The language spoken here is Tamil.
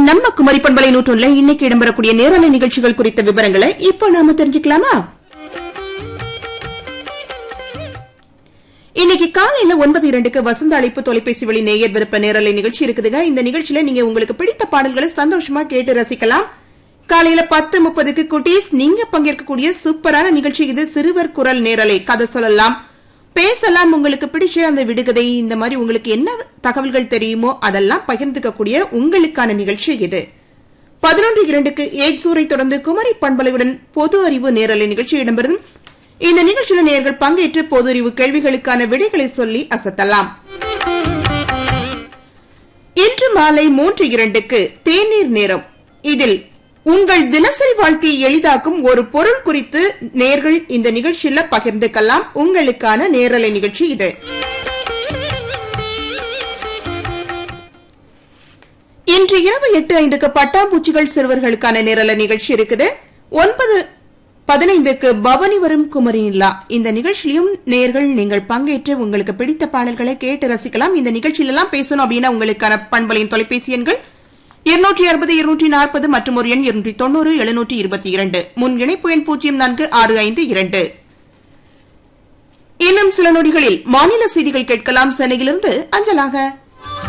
நம்ம குமரி பண்பலை நூற்றுல இன்னைக்கு இடம்பெறக்கூடிய நேரலை நிகழ்ச்சிகள் குறித்த விவரங்களை இப்போ நாம தெரிஞ்சுக்கலாமா இன்னைக்கு காலையில ஒன்பது இரண்டுக்கு வசந்த அழைப்பு தொலைபேசி வழி நேயர் விருப்ப நேரலை நிகழ்ச்சி இருக்குதுங்க இந்த நிகழ்ச்சியில நீங்க உங்களுக்கு பிடித்த பாடல்களை சந்தோஷமா கேட்டு ரசிக்கலாம் காலையில பத்து முப்பதுக்கு குட்டீஸ் நீங்க பங்கேற்கக்கூடிய சூப்பரான நிகழ்ச்சி இது சிறுவர் குரல் நேரலை கதை சொல்லலாம் பேசலாம் உங்களுக்கு பிடிச்ச அந்த விடுகதை இந்த மாதிரி உங்களுக்கு என்ன தகவல்கள் தெரியுமோ அதெல்லாம் பகிர்ந்துக்கக்கூடிய உங்களுக்கான நிகழ்ச்சி இது பதினொன்று இரண்டுக்கு ஏக்சூரை தொடர்ந்து குமரி பண்பலையுடன் பொது அறிவு நேரலை நிகழ்ச்சி இடம்பெறும் இந்த நிகழ்ச்சியில் நேயர்கள் பங்கேற்று பொது அறிவு கேள்விகளுக்கான விடைகளை சொல்லி அசத்தலாம் இன்று மாலை மூன்று இரண்டுக்கு தேநீர் நேரம் இதில் உங்கள் தினசரி வாழ்க்கையை எளிதாக்கும் ஒரு பொருள் குறித்து நேர்கள் இந்த நிகழ்ச்சியில பகிர்ந்துக்கலாம் உங்களுக்கான நேரலை நிகழ்ச்சி இது இன்று இரவு எட்டு ஐந்துக்கு பட்டாம்பூச்சிகள் சிறுவர்களுக்கான நேரல நிகழ்ச்சி இருக்குது ஒன்பது பதினைந்துக்கு பவனி வரும் குமரியில்லா இந்த நிகழ்ச்சியிலும் நேர்கள் நீங்கள் பங்கேற்று உங்களுக்கு பிடித்த பாடல்களை கேட்டு ரசிக்கலாம் இந்த நிகழ்ச்சியில எல்லாம் பேசணும் அப்படின்னா உங்களுக்கான பண்பலையின் தொலைபேசி எண்கள் இருநூற்றி அறுபது இருநூற்றி நாற்பது மற்றும் ஒரு எண் இருநூற்றி தொண்ணூறு எழுநூற்றி இருபத்தி இரண்டு முன் இணைப்பு எண் பூஜ்ஜியம் நான்கு ஆறு ஐந்து இரண்டு இன்னும் சில நொடிகளில் மாநில செய்திகள் கேட்கலாம் சென்னையிலிருந்து அஞ்சலாக